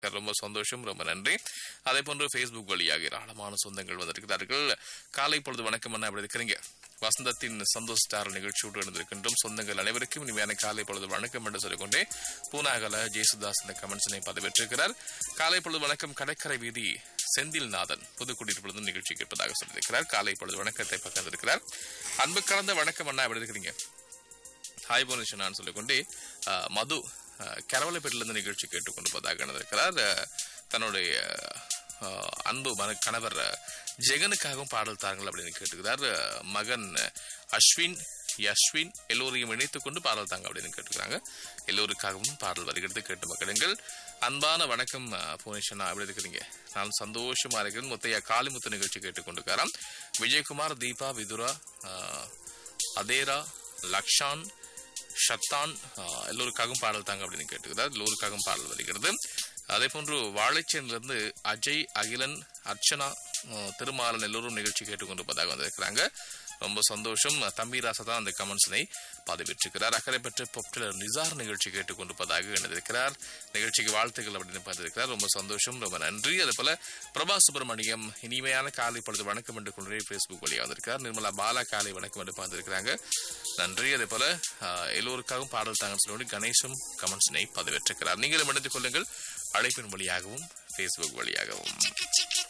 ரொம்ப சந்தோஷம் ரொம்ப நன்றி அதே போன்று ஃபேஸ்புக் வழியாக ஏராளமான சொந்தங்கள் வந்திருக்கிறார்கள் காலை பொழுது வணக்கம் என்ன அப்படி இருக்கிறீங்க வசந்தத்தின் சந்தோஷ் ஸ்டார் நிகழ்ச்சியோடு இருந்திருக்கின்றோம் சொந்தங்கள் அனைவருக்கும் இனிமையான காலை பொழுது வணக்கம் என்று சொல்லிக்கொண்டே பூனாகல ஜேசுதாஸ் இந்த கமெண்ட்ஸினை பதிவேற்றிருக்கிறார் காலை பொழுது வணக்கம் கடற்கரை வீதி செந்தில்நாதன் புதுக்குடியிருப்பிலிருந்து நிகழ்ச்சி கேட்பதாக சொல்லியிருக்கிறார் காலை பொழுது வணக்கத்தை பகிர்ந்திருக்கிறார் அன்பு கலந்த வணக்கம் அண்ணா எப்படி இருக்கிறீங்க ஹாய் புவனேஸ்வர் நான் சொல்லிக்கொண்டே அஹ், மது அஹ், கரவலைப்பேட்டிலிருந்து நிகழ்ச்சி கேட்டுக்கொண்டிருப்பதாக நடந்திருக்கிறார் அஹ், தன்னுடைய அஹ், அன்பு மன கணவர் அஹ், ஜெகனுக்காகவும் பாடல் தாருங்கள் அப்படின்னு கேட்டுக்கிறார் அஹ், மகன் அஹ், அஸ்வின் யஸ்வின் எல்லோரையும் இணைத்துக் கொண்டு பாடல் தாங்க அப்படின்னு கேட்டுக்கிறாங்க எல்லோருக்காகவும் பாடல் வருகிறது கேட்டு மக்களுங்கள் அன்பான வணக்கம் அஹ், புவனேஸ்வரனா எப்படி இருக்கிறீங்க நான் சந்தோஷமா இருக்கிறேன் முத்தையா காளிமுத்து நிகழ்ச்சி கேட்டுக்கொண்டிருக்காராம் விஜயகுமார் தீபா விதுரா அஹ், அதேரா லக்ஷான் ஷத்தான் ஆஹ், எல்லோருக்காகவும் பாடல் தாங்க அப்படின்னு கேட்டுக்கிறார் எல்லோருக்காகவும் பாடல் வருகிறது அதே போன்று வாழைச்சேனிலிருந்து அஜய் அகிலன் அர்ச்சனா ஆஹ், திருமாறன் எல்லோரும் நிகழ்ச்சி கேட்டுக்கொண்டிருப்பதாக வந்திருக்கிறாங்க ரொம்ப சந்தோஷம் தம்பிராசா தான் அந்த கமெண்ட்ஸினை பதிவிட்டிருக்கிறார் அக்கறை பெற்ற பொப்டலர் நிசார் நிகழ்ச்சி கேட்டுக்கொண்டிருப்பதாக எழுதியிருக்கிறார் நிகழ்ச்சிக்கு வாழ்த்துக்கள் அப்படின்னு பார்த்திருக்கிறார் ரொம்ப சந்தோஷம் ரொம்ப நன்றி அதே போல பிரபா சுப்பிரமணியம் இனிமையான காலை பொழுது வணக்கம் என்று கொண்டு ஃபேஸ்புக் வழியாக வந்திருக்கார் நிர்மலா பாலா காலை வணக்கம் என்று பார்த்திருக்கிறாங்க நன்றி அதே போல ஆஹ், எல்லோருக்காகவும் பாடல் தாங்கன்னு சொல்லி கணேசும் கமெண்ட்ஸினை பதிவேற்றிருக்கிறார் நீங்களும் இணைந்து கொள்ளுங்கள் அழைப்பின் வழியாகவும் ஃபேஸ்புக் வழியாகவும் chicky chicky